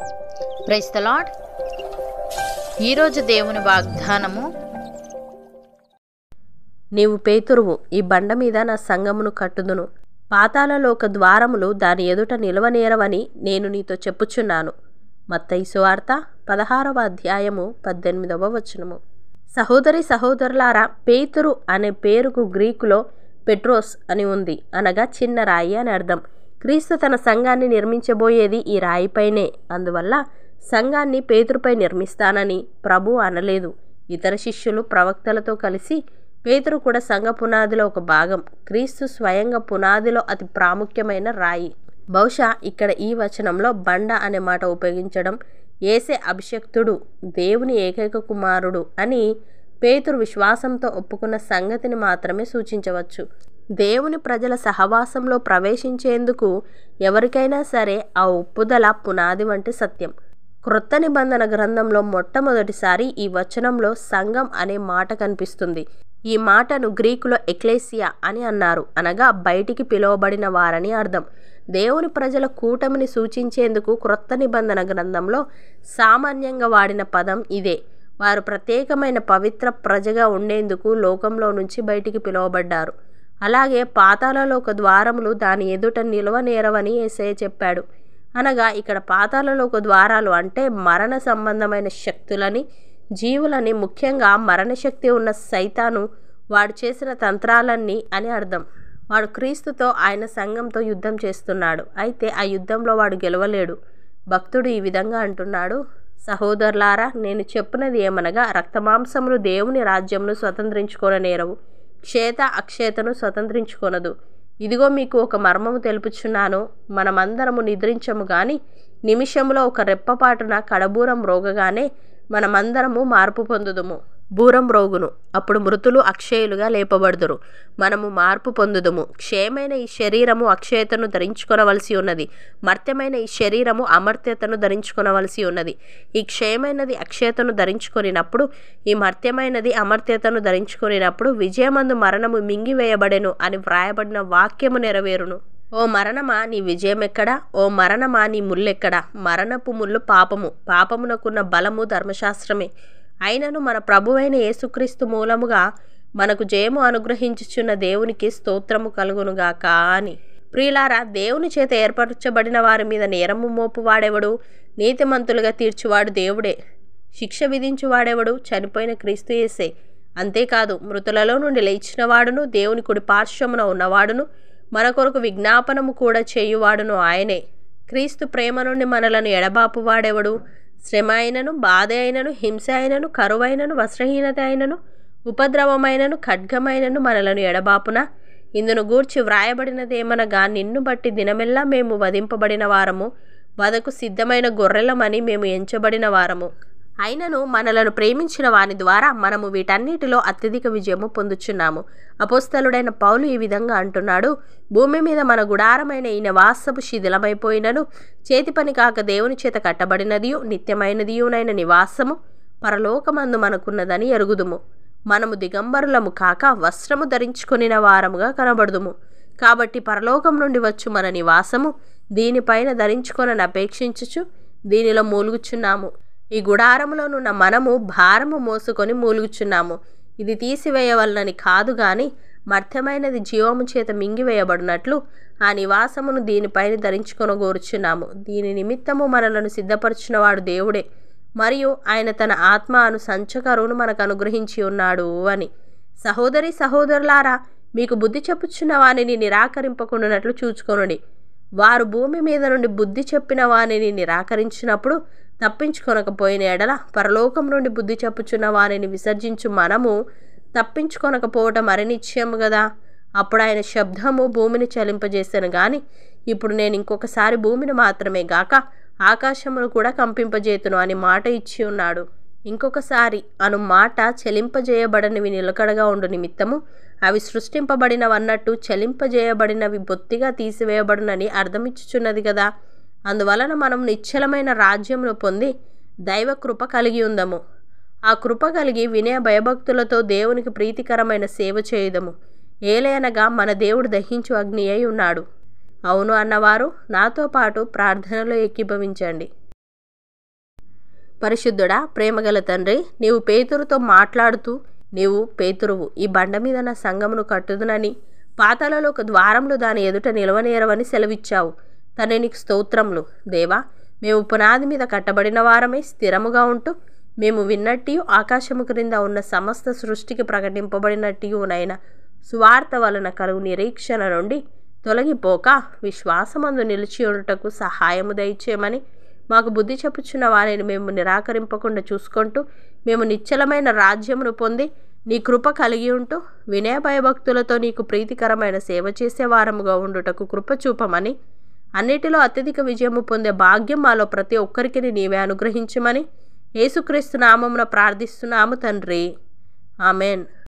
price the lord ఈరోజు దేవుని వాగ్దానము నీవు పేతురువు ఈ బండ మీద నా సంగమును కట్టుదును పాతాళలోక ద్వారములు దాని ఎదుట నిలవనేరవని నేను నీతో చెప్పుచున్నాను మత్తయి సువార్త పదహారవ అధ్యాయము పద్దెనిమిదవ వచనము సహోదరి సహోదరులారా పేతురు అనే పేరుకు గ్రీకులో పెట్రోస్ అని ఉంది అనగా చిన్న రాయి అని అర్థం క్రీస్తు తన సంఘాన్ని నిర్మించబోయేది ఈ రాయిపైనే అందువల్ల సంఘాన్ని పేతురుపై నిర్మిస్తానని ప్రభు అనలేదు ఇతర శిష్యులు ప్రవక్తలతో కలిసి పేతురు కూడా సంఘ పునాదిలో ఒక భాగం క్రీస్తు స్వయంగా పునాదిలో అతి ప్రాముఖ్యమైన రాయి బహుశా ఇక్కడ ఈ వచనంలో బండ అనే మాట ఉపయోగించడం ఏసే అభిషక్తుడు దేవుని ఏకైక కుమారుడు అని పేతురు విశ్వాసంతో ఒప్పుకున్న సంగతిని మాత్రమే సూచించవచ్చు దేవుని ప్రజల సహవాసంలో ప్రవేశించేందుకు ఎవరికైనా సరే ఆ ఒప్పుదల పునాది వంటి సత్యం క్రొత్త నిబంధన గ్రంథంలో మొట్టమొదటిసారి ఈ వచనంలో సంఘం అనే మాట కనిపిస్తుంది ఈ మాటను గ్రీకులో ఎక్లేసియా అని అన్నారు అనగా బయటికి పిలువబడిన వారని అర్థం దేవుని ప్రజల కూటమిని సూచించేందుకు క్రొత్త నిబంధన గ్రంథంలో సామాన్యంగా వాడిన పదం ఇదే వారు ప్రత్యేకమైన పవిత్ర ప్రజగా ఉండేందుకు లోకంలో నుంచి బయటికి పిలువబడ్డారు అలాగే పాతాళలోక ద్వారములు దాని ఎదుట నిలవనేరవని ఏసయ్య చెప్పాడు అనగా ఇక్కడ పాతాళలోక ద్వారాలు అంటే మరణ సంబంధమైన శక్తులని జీవులని ముఖ్యంగా మరణశక్తి ఉన్న సైతాను వాడు చేసిన తంత్రాలన్నీ అని అర్థం వాడు క్రీస్తుతో ఆయన సంఘంతో యుద్ధం చేస్తున్నాడు అయితే ఆ యుద్ధంలో వాడు గెలవలేడు భక్తుడు ఈ విధంగా అంటున్నాడు సహోదరులారా నేను చెప్పినది ఏమనగా రక్తమాంసములు దేవుని రాజ్యమును స్వతంత్రించుకొననేరవు క్షేత అక్షేతను స్వతంత్రించుకొనదు ఇదిగో మీకు ఒక మర్మము తెలుపుచున్నాను మనమందరము నిద్రించము గాని నిమిషంలో ఒక రెప్పపాటున కడబూరం రోగగానే మనమందరము మార్పు పొందుదుము బూరం రోగును అప్పుడు మృతులు అక్షయులుగా లేపబడుదురు మనము మార్పు పొందుదుము క్షేమైన ఈ శరీరము అక్షయతను ధరించుకొనవలసి ఉన్నది మర్త్యమైన ఈ శరీరము అమర్త్యతను ధరించుకొనవలసి ఉన్నది ఈ క్షయమైనది అక్షయతను ధరించుకొనినప్పుడు ఈ మర్త్యమైనది అమర్త్యతను ధరించుకొనినప్పుడు విజయమందు మరణము మింగివేయబడెను అని వ్రాయబడిన వాక్యము నెరవేరును ఓ మరణమా నీ విజయం ఎక్కడా ఓ మరణమా నీ ముల్లెక్కడా మరణపు ముళ్ళు పాపము పాపమునకున్న బలము ధర్మశాస్త్రమే అయినను మన ప్రభువైన యేసుక్రీస్తు మూలముగా మనకు జయము అనుగ్రహించుచున్న దేవునికి స్తోత్రము కలుగునుగాక అని ప్రియులారా దేవుని చేత ఏర్పరచబడిన వారి మీద నేరము మోపువాడెవడు నీతిమంతులుగా తీర్చువాడు దేవుడే శిక్ష విధించువాడెవడు చనిపోయిన క్రీస్తు యేసే అంతేకాదు మృతులలో నుండి లేచిన వాడును దేవుని కుడి పార్శ్వమున ఉన్నవాడును మన కొరకు విజ్ఞాపనము కూడా చేయువాడును ఆయనే క్రీస్తు ప్రేమ నుండి మనలను ఎడబాపు వాడెవడు శ్రమ అయినను బాధ అయినను హింస అయినను కరువైనను వస్త్రహీనత అయినను ఉపద్రవమైనను ఖడ్గమైనను మనలను ఎడబాపున ఇందును గూర్చి వ్రాయబడినదేమనగా నిన్ను బట్టి దినమెల్లా మేము వధింపబడిన వారము వదకు సిద్ధమైన గొర్రెలమని మేము ఎంచబడిన వారము అయినను మనలను ప్రేమించిన వాని ద్వారా మనము వీటన్నిటిలో అత్యధిక విజయము పొందుచున్నాము అపోస్తలుడైన పౌలు ఈ విధంగా అంటున్నాడు భూమి మీద మన గుడారమైన ఈ నివాసపు శిథిలమైపోయినను చేతి పని కాక దేవుని చేత కట్టబడినదియు నిత్యమైనదియునైన నివాసము పరలోకమందు మనకున్నదని ఎరుగుదుము మనము దిగంబరులము కాక వస్త్రము ధరించుకొనిన వారముగా కనబడుదుము కాబట్టి పరలోకం నుండి వచ్చు మన నివాసము దీనిపైన ధరించుకొనని అపేక్షించుచు దీనిలో మూలుగుచున్నాము ఈ గుడారములోనున్న మనము భారము మోసుకొని మూలుగుచున్నాము ఇది తీసివేయవలనని కాదు గాని మర్థమైనది జీవము చేత మింగివేయబడినట్లు ఆ నివాసమును దీనిపైన ధరించుకొనగోరుచున్నాము దీని నిమిత్తము మనలను సిద్ధపరచున్నవాడు దేవుడే మరియు ఆయన తన ఆత్మ అను సంచకరువును మనకు అనుగ్రహించి ఉన్నాడు అని సహోదరి సహోదరులారా మీకు బుద్ధి చెప్పుచున్న వానిని నిరాకరింపకుండానట్లు చూచుకొనుడి వారు భూమి మీద నుండి బుద్ధి చెప్పిన వానిని నిరాకరించినప్పుడు తప్పించుకొనకపోయిన ఎడల పరలోకం నుండి బుద్ధి చెప్పుచున్న వారిని విసర్జించు మనము తప్పించుకొనకపోవటం అరనిశ్చయము కదా అప్పుడు ఆయన శబ్దము భూమిని చలింపజేశాను గాని ఇప్పుడు నేను ఇంకొకసారి భూమిని మాత్రమే గాక ఆకాశమును కూడా కంపింపజేతును అని మాట ఇచ్చి ఉన్నాడు ఇంకొకసారి అను మాట చెలింపజేయబడనివి నిలకడగా ఉండు నిమిత్తము అవి సృష్టింపబడినవన్నట్టు చెలింపజేయబడినవి బొత్తిగా తీసివేయబడునని అర్థమిచ్చుచున్నది కదా అందువలన మనం నిశ్చలమైన రాజ్యమును పొంది దైవ కృప కలిగి ఉందము ఆ కృప కలిగి వినయ భయభక్తులతో దేవునికి ప్రీతికరమైన సేవ చేయుదము ఏలయనగా మన దేవుడు దహించు అగ్ని అయి ఉన్నాడు అవును అన్నవారు నాతో పాటు ప్రార్థనలో ఏకీభవించండి పరిశుద్ధుడా ప్రేమగల తండ్రి నీవు పేతురుతో మాట్లాడుతూ నీవు పేతురువు ఈ బండ మీద నా సంగమును కట్టుదునని పాతాలలో ఒక ద్వారంలో దాని ఎదుట నిలవనేరవని సెలవిచ్చావు తండ్రి నీకు స్తోత్రములు దేవా మేము పునాది మీద కట్టబడిన వారమే స్థిరముగా ఉంటూ మేము విన్నట్టు ఆకాశము క్రింద ఉన్న సమస్త సృష్టికి ప్రకటింపబడినట్టు నైనా సువార్త వలన కలుగు నిరీక్షణ నుండి తొలగిపోక విశ్వాసమందు నిలిచి ఉండుటకు సహాయము దయచేయమని మాకు బుద్ధి చెప్పుచున్న వారిని మేము నిరాకరింపకుండా చూసుకుంటూ మేము నిశ్చలమైన రాజ్యమును పొంది నీ కృప కలిగి ఉంటూ వినయ భయభక్తులతో నీకు ప్రీతికరమైన సేవ చేసే వారముగా ఉండుటకు కృప చూపమని అన్నిటిలో అత్యధిక విజయము పొందే భాగ్యం మాలో ప్రతి ఒక్కరికి నీవే అనుగ్రహించమని యేసుక్రీస్తు నామమున ప్రార్థిస్తున్నాము తండ్రి ఆమెన్